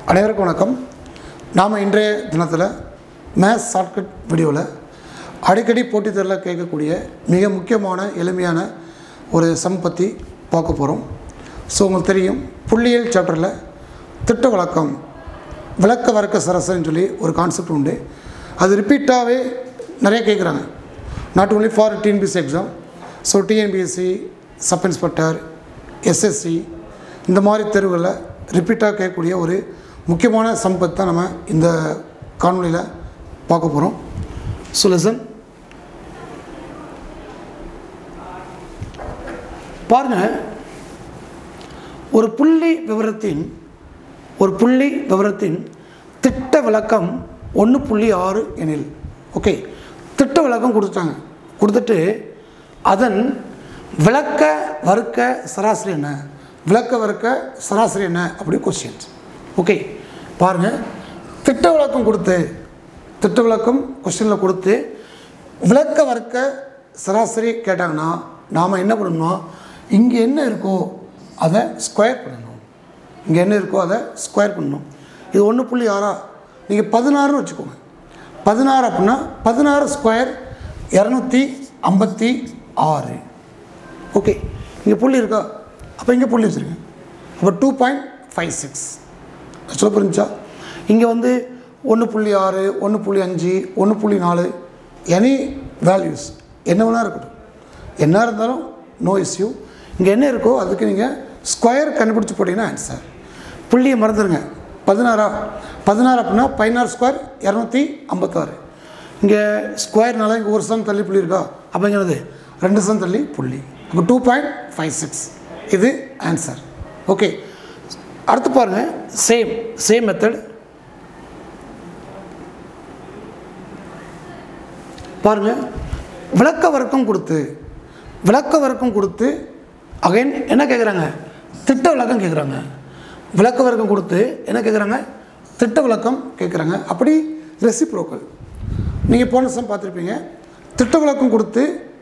அனைவருக்கும் வணக்கம் நாம் இன்றைய தினத்தில் மேத்ஸ் ஷார்ட்கட் வீடியோவில் அடிக்கடி போட்டித் தேர்வில் கேட்கக்கூடிய மிக முக்கியமான எளிமையான ஒரு சம் பற்றி பார்க்க போகிறோம் ஸோ உங்களுக்கு தெரியும் புள்ளியியல் சாப்டரில் திட்ட வழக்கம் விளக்க வர்க்க சரசன்னு சொல்லி ஒரு கான்செப்ட் உண்டு அது ரிப்பீட்டாகவே நிறைய கேட்குறாங்க not only for TNPSC exam so TNPSC sub inspector SSC இந்த மாதிரி தேர்வுகளில் ரிப்பீட்டாக கேட்கக்கூடிய ஒரு முக்கியமான சம்பத் தான் நம்ம இந்த காணொலியில் பார்க்க போகிறோம் ஸோ லெசன் பாருங்கள் ஒரு புள்ளி விவரத்தின் ஒரு புள்ளி விவரத்தின் திட்ட விளக்கம் ஒன்று புள்ளி ஆறு எனில் ஓகே திட்ட விளக்கம் கொடுத்துட்டாங்க கொடுத்துட்டு அதன் விளக்க வர்க்க சராசரி என்ன விளக்க வர்க்க சராசரி என்ன அப்படி கொஸ்டின்ஸ் ஓகே பாருங்கள் திட்ட விளக்கம் கொடுத்து திட்ட விளக்கம் கொஸ்டினில் கொடுத்து விளக்க வர்க்க சராசரி கேட்டாங்கன்னா நாம் என்ன பண்ணணும்னா இங்கே என்ன இருக்கோ அதை ஸ்கொயர் பண்ணணும் இங்கே என்ன இருக்கோ அதை ஸ்கொயர் பண்ணணும் இது ஒன்று புள்ளி ஆறா நீங்கள் பதினாறுன்னு வச்சுக்கோங்க பதினாறு அப்படின்னா பதினாறு ஸ்கொயர் இரநூத்தி ஐம்பத்தி ஆறு ஓகே இங்கே புள்ளி இருக்கா அப்போ இங்கே புள்ளி வச்சுருங்க அப்போ டூ பாயிண்ட் ஃபைவ் சிக்ஸ் சொல்ல புரிஞ்சா இங்கே வந்து ஒன்று புள்ளி ஆறு ஒன்று புள்ளி அஞ்சு ஒன்று புள்ளி நாலு எனி வேல்யூஸ் என்ன வேணா இருக்கட்டும் என்ன இருந்தாலும் நோ இஸ்யூ இங்கே என்ன இருக்கோ அதுக்கு நீங்கள் ஸ்கொயர் கண்டுபிடிச்சி போட்டிங்கன்னா ஆன்சர் புள்ளியை மறந்துடுங்க பதினாறா பதினாறு அப்படின்னா பதினாறு ஸ்கொயர் இரநூத்தி ஐம்பத்தாறு இங்கே ஸ்கொயர்னால இங்கே ஒரு சம் தள்ளி புள்ளி இருக்கா அப்போ இங்கே என்னது ரெண்டு சம் தள்ளி புள்ளி அப்போ டூ பாயிண்ட் ஃபைவ் சிக்ஸ் இது ஆன்சர் ஓகே அடுத்து பாருங்கள் சேம் சேம் மெத்தட் பாருங்கள் விளக்க வர்க்கம் கொடுத்து விளக்க வர்க்கம் கொடுத்து அகைன் என்ன கேட்குறாங்க திட்ட விளக்கம் கேட்குறாங்க விளக்க வர்க்கம் கொடுத்து என்ன கேட்குறாங்க திட்ட விளக்கம் கேட்குறாங்க அப்படி ரெசிப்ரோக்கல் நீங்கள் போன சம் பார்த்துருப்பீங்க திட்ட விளக்கம் கொடுத்து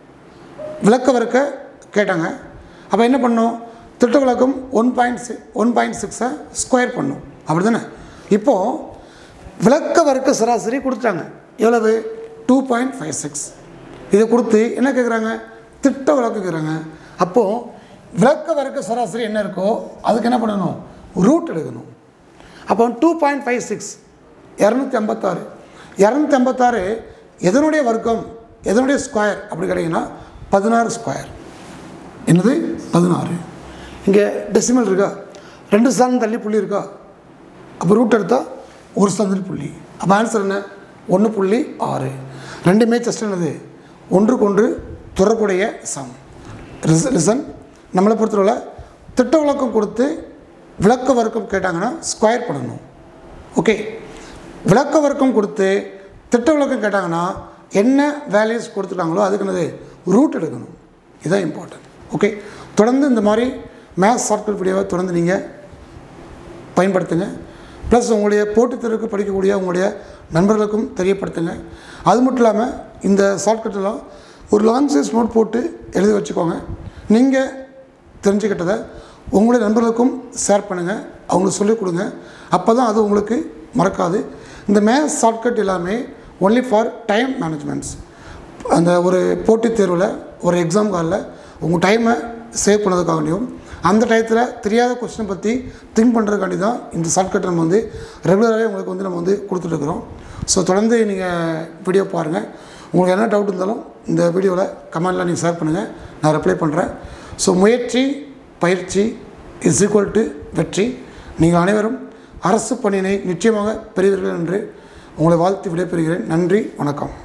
விளக்க வர்க்க கேட்டாங்க அப்போ என்ன பண்ணோம் திட்ட விளக்கம் ஒன் பாயிண்ட் சி ஒன் பாயிண்ட் சிக்ஸை ஸ்கொயர் பண்ணும் அப்படி தானே இப்போது விளக்க வர்க்க சராசரி கொடுத்துட்டாங்க எவ்வளவு டூ பாயிண்ட் ஃபைவ் சிக்ஸ் இதை கொடுத்து என்ன கேட்குறாங்க திட்ட விளக்கம் கேட்குறாங்க அப்போது விளக்க வர்க்க சராசரி என்ன இருக்கோ அதுக்கு என்ன பண்ணணும் ரூட் எடுக்கணும் அப்போ டூ பாயிண்ட் ஃபைவ் சிக்ஸ் இரநூத்தி ஐம்பத்தாறு இரநூத்தி ஐம்பத்தாறு எதனுடைய வர்க்கம் எதனுடைய ஸ்கொயர் அப்படி கிடைக்குன்னா பதினாறு ஸ்கொயர் என்னது பதினாறு இங்கே டெசிமல் இருக்கா ரெண்டு ஸ்தானம் தள்ளி புள்ளி இருக்கா அப்போ ரூட் எடுத்தால் ஒரு ஸ்தானத்தில் புள்ளி அப்போ ஆன்சர் என்ன ஒன்று புள்ளி ஆறு ரெண்டுமே ஜஸ்ட் என்னது ஒன்றுக்கு ஒன்று தொடர்புடைய சம் லிசன் நம்மளை பொறுத்தவரை திட்ட விளக்கம் கொடுத்து விளக்க வர்க்கம் கேட்டாங்கன்னா ஸ்கொயர் பண்ணணும் ஓகே விளக்க வர்க்கம் கொடுத்து திட்ட விளக்கம் கேட்டாங்கன்னா என்ன வேல்யூஸ் கொடுத்துட்டாங்களோ அதுக்கு என்னது ரூட் எடுக்கணும் இதுதான் இம்பார்ட்டன்ட் ஓகே தொடர்ந்து இந்த மாதிரி மேத்ஸ் சாஃப்ட்வேர் வீடியோவை தொடர்ந்து நீங்கள் பயன்படுத்துங்க ப்ளஸ் உங்களுடைய போட்டித் தேர்வுக்கு படிக்கக்கூடிய உங்களுடைய நண்பர்களுக்கும் தெரியப்படுத்துங்க அது மட்டும் இல்லாமல் இந்த ஷார்ட்கட்டெல்லாம் ஒரு லாங் சைஸ் நோட் போட்டு எழுதி வச்சுக்கோங்க நீங்கள் தெரிஞ்சுக்கிட்டதை உங்களுடைய நண்பர்களுக்கும் ஷேர் பண்ணுங்கள் அவங்களுக்கு சொல்லிக் கொடுங்க அப்போ தான் அது உங்களுக்கு மறக்காது இந்த மேத்ஸ் ஷார்ட்கட் எல்லாமே ஒன்லி ஃபார் டைம் மேனேஜ்மெண்ட்ஸ் அந்த ஒரு போட்டித் தேர்வில் ஒரு எக்ஸாம் காலில் உங்கள் டைமை சேவ் பண்ணதுக்காண்டியும் அந்த டயத்தில் தெரியாத கொஸ்டினை பற்றி திங்க் பண்ணுறதுக்காண்டி தான் இந்த ஷார்ட்கட் நம்ம வந்து ரெகுலராகவே உங்களுக்கு வந்து நம்ம வந்து கொடுத்துட்ருக்குறோம் ஸோ தொடர்ந்து நீங்கள் வீடியோ பாருங்கள் உங்களுக்கு என்ன டவுட் இருந்தாலும் இந்த வீடியோவில் கமெண்டில் நீங்கள் ஷேர் பண்ணுங்கள் நான் ரிப்ளை பண்ணுறேன் ஸோ முயற்சி பயிற்சி இஸ் ஈக்குவல் டு வெற்றி நீங்கள் அனைவரும் அரசு பணியினை நிச்சயமாக பெறுவீர்கள் என்று உங்களை வாழ்த்து விடைபெறுகிறேன் நன்றி வணக்கம்